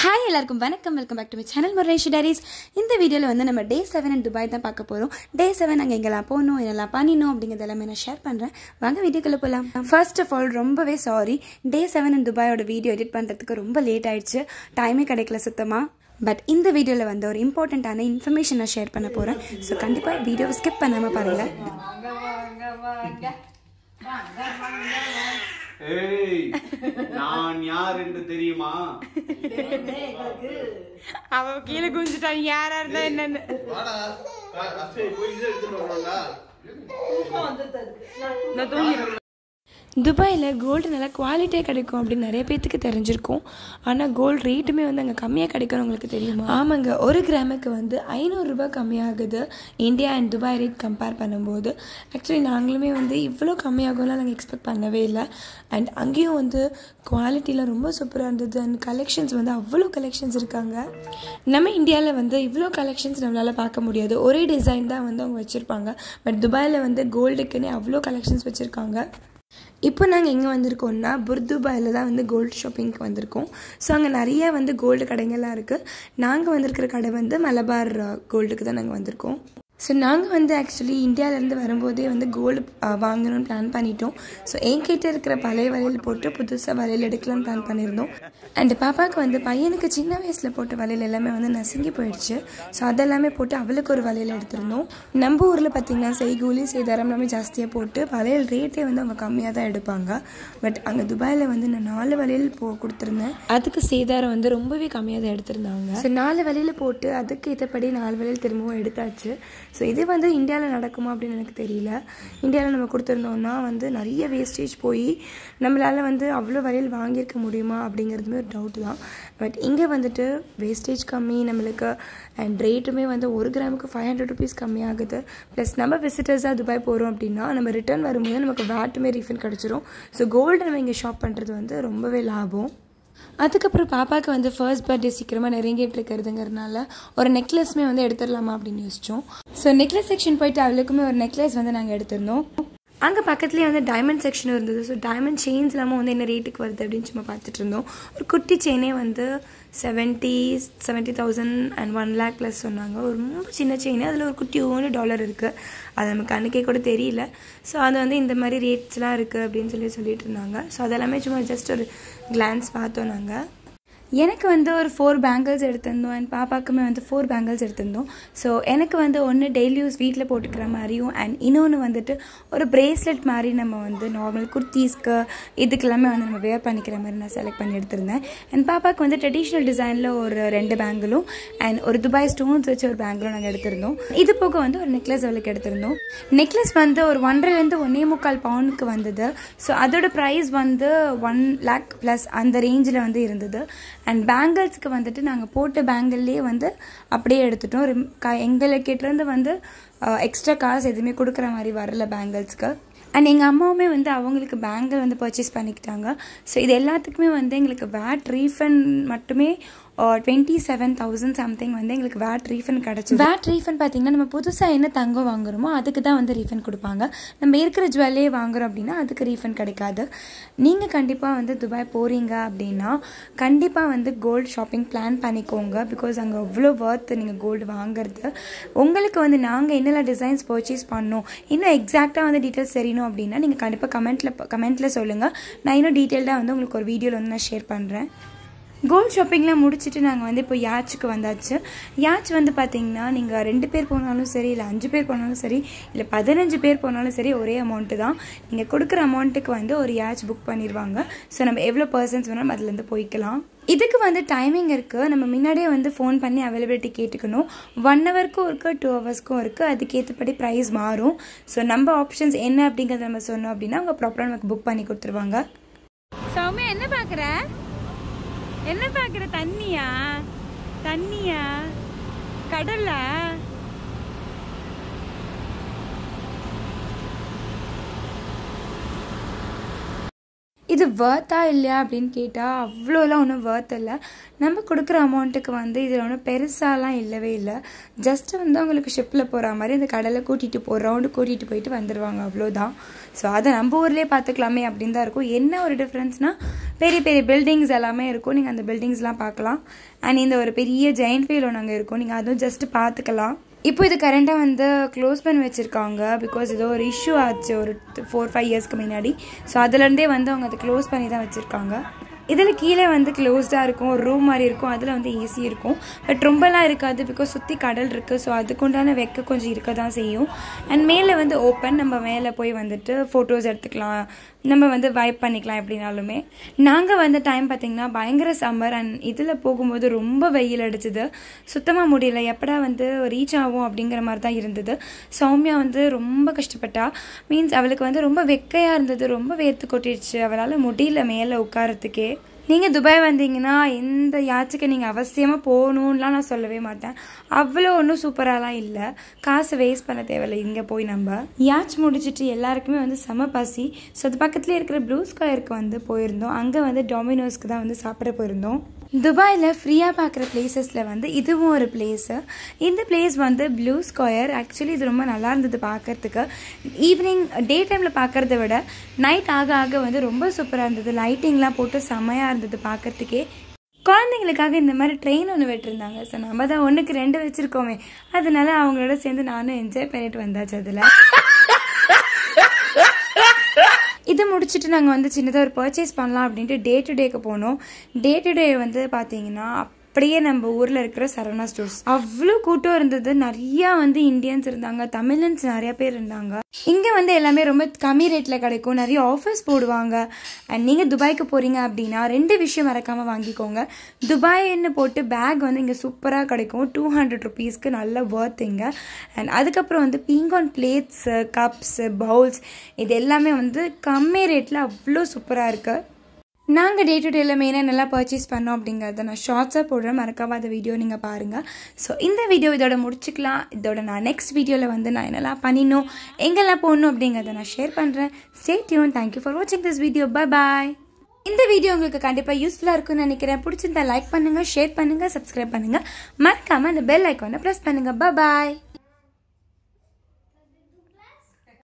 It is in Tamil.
ஹாய் எல்லாருக்கும் வணக்கம் welcome back to my channel Muresh diaries இந்த வீடியோவில் வந்து நம்ம டே செவன் அண்ட் துபாய் தான் பார்க்க போகிறோம் டே செவன் அங்கே எங்கெல்லாம் போகணும் என்னெல்லாம் பண்ணினோம் அப்படிங்கிறது எல்லாமே நான் ஷேர் பண்ணுறேன் வாங்க வீடியோக்குள்ளே போகலாம் ஃபர்ஸ்ட் ஆஃப் ஆல் ரொம்பவே சாரி டே செவன் அண்ட் துபாயோட வீடியோ எடிட் பண்ணுறதுக்கு ரொம்ப லேட் ஆயிடுச்சு டைமே கிடைக்கல சுத்தமாக பட் இந்த வீடியோவில் வந்து ஒரு இம்பார்ட்டண்ட்டான இன்ஃபர்மேஷன் நான் ஷேர் பண்ண போகிறேன் ஸோ கண்டிப்பாக வீடியோவை ஸ்கிப் பண்ணாமல் பாருங்கள் ஏய் நான் யார் என்று தெரியுமா அவ கீழே குஞ்சிட்டான் யாரா இருந்தா என்னன்னு வாடா கா- அக்ஷய் போய் இதை எடுத்துட்டு வரணும்டா நான் தூங்கிடுறேன் துபாயில் கோல்டு நல்லா குவாலிட்டியாக கிடைக்கும் அப்படின்னு நிறைய பேர்த்துக்கு தெரிஞ்சிருக்கும் ஆனால் கோல்டு ரேட்டுமே வந்து அங்கே கம்மியாக கிடைக்கும்னு உங்களுக்கு தெரியுமா ஆமாங்க ஒரு கிராமுக்கு வந்து ஐநூறுரூபா கம்மியாகுது India and Dubai rate compare பண்ணும்போது ஆக்சுவலி நாங்களுமே வந்து இவ்வளோ கம்மியாகும்லாம் நாங்கள் எக்ஸ்பெக்ட் பண்ணவே இல்லை அண்ட் அங்கேயும் வந்து குவாலிட்டிலாம் ரொம்ப சூப்பராக இருந்தது அண்ட் கலெக்ஷன்ஸ் வந்து அவ்வளோ கலெக்ஷன்ஸ் இருக்காங்க நம்ம இந்தியாவில் வந்து இவ்வளோ கலெக்ஷன்ஸ் நம்மளால் பார்க்க முடியாது ஒரே டிசைன் தான் வந்து அவங்க வச்சுருப்பாங்க பட் துபாயில் வந்து கோல்டுக்குன்னே அவ்வளோ கலெக்ஷன்ஸ் வச்சுருக்காங்க இப்போ நாங்கள் எங்கே வந்திருக்கோம்னா புர்துபாயில் தான் வந்து கோல்டு ஷாப்பிங்க்கு வந்திருக்கோம் ஸோ அங்கே நிறைய வந்து கோல்டு கடைங்கள்லாம் இருக்குது நாங்கள் வந்திருக்கிற கடை வந்து மலபார் கோல்டுக்கு தான் நாங்கள் வந்திருக்கோம் ஸோ நாங்கள் வந்து ஆக்சுவலி இந்தியாவிலேருந்து வரும்போதே வந்து கோல்டு வாங்கணும்னு பிளான் பண்ணிட்டோம் ஸோ என்கிட்ட இருக்கிற பழைய வளையல் போட்டு புதுசாக வளையல் எடுக்கலாம்னு பிளான் பண்ணியிருந்தோம் அண்ட் பாப்பாவுக்கு வந்து பையனுக்கு சின்ன வயசில் போட்ட வளையல் எல்லாமே வந்து நசுங்கி போயிடுச்சு ஸோ அதெல்லாமே போட்டு அவளுக்கு ஒரு வளையல் எடுத்திருந்தோம் நம்ம ஊரில் பார்த்திங்கன்னா செய்கூலி சேதாரம் எல்லாமே ஜாஸ்தியாக போட்டு வளையல் ரேட்டே வந்து அவங்க கம்மியாக தான் எடுப்பாங்க பட் அங்கே துபாயில் வந்து நான் நாலு வளையல் போ கொடுத்துருந்தேன் அதுக்கு சேதாரம் வந்து ரொம்பவே கம்மியாக தான் எடுத்திருந்தாங்க ஸோ நாலு வளையல் போட்டு அதுக்கு ஏற்றபடி நாலு வளையல் திரும்பவும் எடுத்தாச்சு ஸோ இது வந்து இந்தியாவில் நடக்குமா அப்படின்னு எனக்கு தெரியல இந்தியாவில் நம்ம கொடுத்துருந்தோம்னா வந்து நிறைய வேஸ்டேஜ் போய் நம்மளால் வந்து அவ்வளோ வளையல் வாங்கியிருக்க முடியுமா அப்படிங்கிறதுமே ஒரு டவுட் தான் பட் இங்கே வந்துட்டு வேஸ்டேஜ் கம்மி நம்மளுக்கு அண்ட் ரேட்டுமே வந்து ஒரு கிராமுக்கு ஃபைவ் ஹண்ட்ரட் ருபீஸ் கம்மியாகுது ப்ளஸ் நம்ம விசிட்டர்ஸாக துபாய் போகிறோம் அப்படின்னா நம்ம ரிட்டர்ன் வரும்போது நமக்கு வேட்டுமே ரீஃபண்ட் கிடச்சிரும் ஸோ கோல்டு நம்ம இங்கே ஷாப் பண்ணுறது வந்து ரொம்பவே லாபம் அதுக்கப்புறம் பாப்பாவுக்கு வந்து ஃபர்ஸ்ட் பர்த்டே சீக்கிரமாக நெருங்கிட்டு இருக்கிறதுங்கிறதுனால ஒரு நெக்லஸ்மே வந்து எடுத்துடலாமா அப்படின்னு யோசிச்சோம் ஸோ நெக்லஸ் செக்ஷன் போயிட்டு அவளுக்குமே ஒரு நெக்லஸ் வந்து நாங்கள் எடுத்திருந்தோம் அங்கே பக்கத்துலேயே வந்து டைமண்ட் செக்ஷன் இருந்தது ஸோ டைமண்ட் செயின்ஸ் இல்லாமல் வந்து என்ன ரேட்டுக்கு வருது அப்படின்னு சும்மா பார்த்துட்டு இருந்தோம் ஒரு குட்டி செயினே வந்து seventy seventy thousand and one lakh plus சொன்னாங்க ஒரு ரொம்ப சின்ன செயின் அதில் ஒரு குட்டி ஒன்று டாலர் இருக்குது அது நமக்கு கண்ணுக்கே கூட தெரியல ஸோ அது வந்து இந்த மாதிரி ரேட்ஸ்லாம் இருக்குது அப்படின்னு சொல்லி சொல்லிட்டு இருந்தாங்க ஸோ அதெல்லாமே சும்மா ஜஸ்ட் ஒரு கிளான்ஸ் பார்த்தோம் நாங்கள் எனக்கு வந்து ஒரு ஃபோர் பேங்கிள்ஸ் எடுத்திருந்தோம் அண்ட் பாப்பாக்குமே வந்து ஃபோர் பேங்கிள்ஸ் எடுத்திருந்தோம் ஸோ எனக்கு வந்து ஒன்று டெய்லி யூஸ் வீட்டில் போட்டுக்கிற மாதிரியும் அண்ட் இன்னொன்று வந்துட்டு ஒரு பிரேஸ்லெட் மாதிரி நம்ம வந்து நார்மல் குர்த்தீஸ்க்கு இதுக்கெல்லாமே வந்து நம்ம வேர் பண்ணிக்கிற மாதிரி நான் செலக்ட் பண்ணி எடுத்திருந்தேன் அண்ட் பாப்பாவுக்கு வந்து ட்ரெடிஷ்னல் டிசைனில் ஒரு ரெண்டு பேங்கிளும் அண்ட் ஒரு துபாய் ஸ்டோன்ஸ் வச்சு ஒரு பேங்கிளும் நாங்கள் எடுத்திருந்தோம் இது போக வந்து ஒரு நெக்லஸ் அவளுக்கு எடுத்திருந்தோம் நெக்லஸ் வந்து ஒரு ஒன்றரைலேருந்து ஒன்றே முக்கால் பவுனுக்கு வந்தது ஸோ அதோட ப்ரைஸ் வந்து ஒன் லேக் ப்ளஸ் அந்த ரேஞ்சில் வந்து இருந்தது அண்ட் பேங்கிள்ஸ்க்கு வந்துட்டு நாங்கள் போட்ட பேங்கிள்லேயே வந்து அப்படியே எடுத்துட்டோம் ரிம் க எங்களுக்கிட்டேருந்து வந்து எக்ஸ்ட்ரா காசு எதுவுமே கொடுக்குற மாதிரி வரல பேங்கிள்ஸ்க்கு அண்ட் எங்கள் அம்மாவுமே வந்து அவங்களுக்கு பேங்கிள் வந்து பர்ச்சேஸ் பண்ணிக்கிட்டாங்க ஸோ இது எல்லாத்துக்குமே வந்து எங்களுக்கு வேட் ரீஃபண்ட் மட்டுமே டுவெண்ட்டி செவன் தௌசண்ட் சம்திங் வந்து எங்களுக்கு வேட் ரீஃபண்ட் கிடச்சி வேட் ரீஃபண்ட் பார்த்தீங்கன்னா நம்ம புதுசாக என்ன தங்கம் வாங்குறோமோ அதுக்கு தான் வந்து ரீஃபண்ட் கொடுப்பாங்க நம்ம இருக்கிற ஜுவல்லையே வாங்குறோம் அப்படின்னா அதுக்கு ரீஃபண்ட் கிடைக்காது நீங்கள் கண்டிப்பாக வந்து துபாய் போகிறீங்க அப்படின்னா கண்டிப்பாக வந்து கோல்டு ஷாப்பிங் பிளான் பண்ணிக்கோங்க பிகாஸ் அங்கே அவ்வளோ ஒர்த் நீங்கள் கோல்டு வாங்குறது உங்களுக்கு வந்து நாங்கள் என்னெல்லாம் டிசைன்ஸ் பர்ச்சேஸ் பண்ணோம் இன்னும் எக்ஸாக்டாக வந்து டீட்டெயில்ஸ் தெரியணும் அப்படின்னா நீங்கள் கண்டிப்பாக கமெண்ட்டில் கமெண்ட்டில் சொல்லுங்கள் நான் இன்னும் டீட்டெயில்டாக வந்து உங்களுக்கு ஒரு வீடியோவில் வந்து நான் ஷேர் பண்ணுறேன் கோல்ட் ஷாப்பிங்லாம் முடிச்சுட்டு நாங்கள் வந்து இப்போ யாச்சுக்கு வந்தாச்சு யாச் வந்து பார்த்தீங்கன்னா நீங்கள் ரெண்டு பேர் போனாலும் சரி இல்லை அஞ்சு பேர் போனாலும் சரி இல்லை பதினஞ்சு பேர் போனாலும் சரி ஒரே அமௌண்ட்டு தான் நீங்கள் கொடுக்குற அமௌண்ட்டுக்கு வந்து ஒரு யாச் புக் பண்ணிடுவாங்க ஸோ நம்ம எவ்வளோ பர்சன்ஸ் வேணாலும் அதுலேருந்து போய்க்கலாம் இதுக்கு வந்து டைமிங் இருக்குது நம்ம முன்னாடியே வந்து ஃபோன் பண்ணி அவைலபிலிட்டி கேட்டுக்கணும் ஒன் ஹவருக்கும் இருக்குது டூ ஹவர்ஸ்க்கும் இருக்குது அதுக்கேற்றபடி ப்ரைஸ் மாறும் ஸோ நம்ம ஆப்ஷன்ஸ் என்ன அப்படிங்கிறத நம்ம சொன்னோம் அப்படின்னா அவங்க ப்ராப்பராக நமக்கு புக் பண்ணி கொடுத்துருவாங்க சௌமியா என்ன பாக்குற என்ன பாக்குற தண்ணியா தண்ணியா கடலா இது வேர்த்தா இல்லையா அப்படின்னு கேட்டால் அவ்வளோலாம் ஒன்றும் வேர்த் இல்லை நம்ம கொடுக்குற அமௌண்ட்டுக்கு வந்து இதில் ஒன்றும் பெருசாலாம் இல்லவே இல்லை ஜஸ்ட் வந்து அவங்களுக்கு ஷிப்பில் போகிற மாதிரி இந்த கடலை கூட்டிகிட்டு போ ரவுண்டு கூட்டிகிட்டு போயிட்டு வந்துடுவாங்க அவ்வளோதான் ஸோ அதை நம்ம ஊர்லேயே பார்த்துக்கலாமே அப்படின்னு தான் இருக்கும் என்ன ஒரு டிஃப்ரென்ஸ்னால் பெரிய பெரிய பில்டிங்ஸ் எல்லாமே இருக்கும் நீங்கள் அந்த பில்டிங்ஸ்லாம் பார்க்கலாம் அண்ட் இந்த ஒரு பெரிய ஜெயின்ட் வீல் ஒன்று அங்கே இருக்கும் நீங்கள் அதுவும் ஜஸ்ட் பார்த்துக்கலாம் இப்போ இது கரண்ட்டாக வந்து க்ளோஸ் பண்ணி வச்சுருக்காங்க பிகாஸ் ஏதோ ஒரு இஷ்யூ ஆச்சு ஒரு ஃபோர் ஃபைவ் இயர்ஸ்க்கு முன்னாடி ஸோ அதுலேருந்தே வந்து அவங்க அதை க்ளோஸ் பண்ணி தான் வச்சுருக்காங்க இதில் கீழே வந்து க்ளோஸ்டாக இருக்கும் ஒரு ரூம் மாதிரி இருக்கும் அதில் வந்து ஏசி இருக்கும் பட் ரொம்பலாம் இருக்காது பிகாஸ் சுற்றி கடல் இருக்குது ஸோ அதுக்குண்டான வெக்க கொஞ்சம் இருக்க தான் செய்யும் அண்ட் மேலே வந்து ஓப்பன் நம்ம மேலே போய் வந்துட்டு ஃபோட்டோஸ் எடுத்துக்கலாம் நம்ம வந்து வைப் பண்ணிக்கலாம் எப்படினாலுமே நாங்கள் வந்த டைம் பார்த்திங்கன்னா பயங்கர சம்மர் அண்ட் இதில் போகும்போது ரொம்ப வெயில் அடிச்சுது சுத்தமாக முடியல எப்படா வந்து ரீச் ஆகும் அப்படிங்கிற மாதிரி தான் இருந்தது சௌமியா வந்து ரொம்ப கஷ்டப்பட்டா மீன்ஸ் அவளுக்கு வந்து ரொம்ப வெக்கையாக இருந்தது ரொம்ப வேர்த்து கொட்டிடுச்சு அவளால் முடியல மேலே உட்காரத்துக்கே நீங்கள் துபாய் வந்தீங்கன்னா எந்த யாச்சுக்கு நீங்கள் அவசியமாக போகணுன்லாம் நான் சொல்லவே மாட்டேன் அவ்வளோ ஒன்றும் சூப்பராலாம் இல்லை காசு வேஸ்ட் பண்ண தேவையில்லை இங்கே போய் நம்ம யாச் முடிச்சுட்டு எல்லாருக்குமே வந்து செம பசி ஸோ அது பக்கத்துலேயே இருக்கிற ப்ளூ ஸ்கொயருக்கு வந்து போயிருந்தோம் அங்கே வந்து டொமினோஸ்க்கு தான் வந்து சாப்பிட போயிருந்தோம் துபாயில் ஃப்ரீயாக பார்க்குற பிளேசஸில் வந்து இதுவும் ஒரு பிளேஸு இந்த பிளேஸ் வந்து ப்ளூ ஸ்கொயர் ஆக்சுவலி இது ரொம்ப நல்லா இருந்தது பார்க்கறதுக்கு ஈவினிங் டே டைமில் பார்க்குறத விட நைட் ஆக ஆக வந்து ரொம்ப சூப்பராக இருந்தது லைட்டிங்லாம் போட்டு செமையாக இருந்தது பார்க்கறதுக்கே குழந்தைங்களுக்காக இந்த மாதிரி ட்ரெயின் ஒன்று விட்டுருந்தாங்க ஸோ நம்ம தான் ஒன்றுக்கு ரெண்டு வச்சுருக்கோமே அதனால அவங்களோட சேர்ந்து நானும் என்ஜாய் பண்ணிட்டு வந்தாச்சு அதில் இதை முடிச்சுட்டு நாங்கள் வந்து சின்னதாக ஒரு பர்ச்சேஸ் பண்ணலாம் அப்படின்ட்டு டே டு டேக்கு போனோம் டே டு டே வந்து பார்த்தீங்கன்னா அப்படியே நம்ம ஊரில் இருக்கிற சரவணா ஸ்டோர்ஸ் அவ்வளோ கூட்டம் இருந்தது நிறையா வந்து இந்தியன்ஸ் இருந்தாங்க தமிழன்ஸ் நிறைய பேர் இருந்தாங்க இங்கே வந்து எல்லாமே ரொம்ப கம்மி ரேட்டில் கிடைக்கும் நிறைய ஆஃபர்ஸ் போடுவாங்க அண்ட் நீங்கள் துபாய்க்கு போகிறீங்க அப்படின்னா ரெண்டு விஷயம் மறக்காமல் வாங்கிக்கோங்க துபாய்ன்னு போட்டு பேக் வந்து இங்கே சூப்பராக கிடைக்கும் டூ ஹண்ட்ரட் ருபீஸ்க்கு நல்ல ஒர்த் இங்கே அண்ட் அதுக்கப்புறம் வந்து பீங்கான் பிளேட்ஸு கப்ஸு பவுல்ஸ் இது எல்லாமே வந்து கம்மி ரேட்டில் அவ்வளோ சூப்பராக இருக்குது நாங்கள் டே டு டேல மெயினாக நல்லா பர்ச்சேஸ் பண்ணோம் அப்படிங்கிறத நான் ஷார்ட்ஸாக போடுறேன் மறக்காம அந்த வீடியோ நீங்கள் பாருங்கள் ஸோ இந்த வீடியோ இதோட முடிச்சுக்கலாம் இதோட நான் நெக்ஸ்ட் வீடியோவில் வந்து நான் என்னெல்லாம் பண்ணினோம் எங்கெல்லாம் போகணும் அப்படிங்கிறத நான் ஷேர் பண்ணுறேன் ஸ்டே டியூன் தேங்க்யூ ஃபார் வாட்சிங் திஸ் வீடியோ பை பாய் இந்த வீடியோ உங்களுக்கு கண்டிப்பாக யூஸ்ஃபுல்லாக இருக்கும்னு நினைக்கிறேன் பிடிச்சிருந்தா லைக் பண்ணுங்கள் ஷேர் பண்ணுங்கள் சப்ஸ்கிரைப் பண்ணுங்கள் மறக்காமல் அந்த பெல் ஐக்கானை ப்ரெஸ் பண்ணுங்கள் பை பாய்